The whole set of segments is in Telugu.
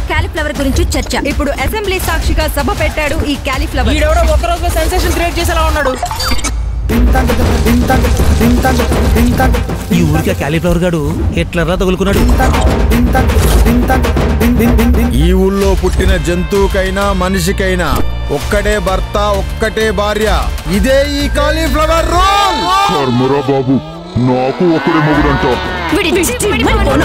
క్యాలిఫ్లవర్ గురించి చర్చ ఇప్పుడు అసెంబ్లీ సాక్షిగా సభ పెట్టాడు ఈ క్యాలీఫ్లవర్ ఈడెవడో ఒక్క రోజులో సెన్సేషన్ క్రియేట్ చేసేలా ఉన్నాడు ఈ ఊరికే క్యాలీఫ్లవర్ గాడు హిట్లర్లా తగులుకున్నాడు ఈ ఊళ్ళో పుట్టిన జంతువుకైనా మనిషికైనా ఒక్కటే భర్త ఒక్కటే భార్య ఇదే ఈ కాలీఫ్లవర్ రోల్ కర్మరా బాబు నాకు ఒకడే మొగుడంట వీడి దిష్టి పడిపోను.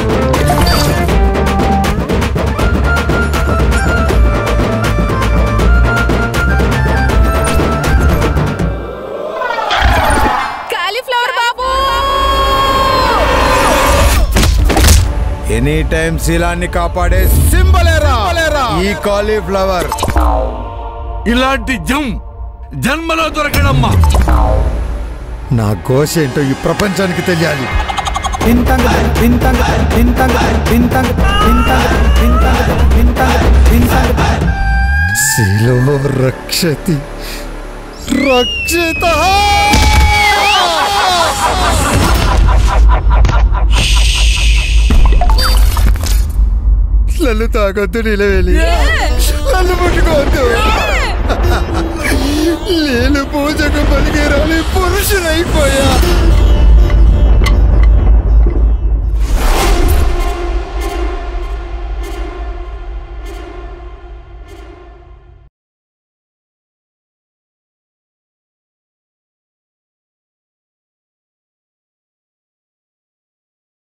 క్యాలీఫ్లవర్ బాబు ఎనీ టైం శీలాన్ని కాపాడే సింబలేరా ఈ కాలీఫ్లవర్ ఇలాంటి జం జన్మలో దొరకడమ్మా నా ఘోష ఏంటో ఈ ప్రపంచానికి తెలియాలి శీలో రక్షతి రక్షిత నన్ను తాగొద్దు నిలవేలి నన్ను ముట్టుకోవద్దు నేను పూజకు పనికిరాని పురుషునైపోయా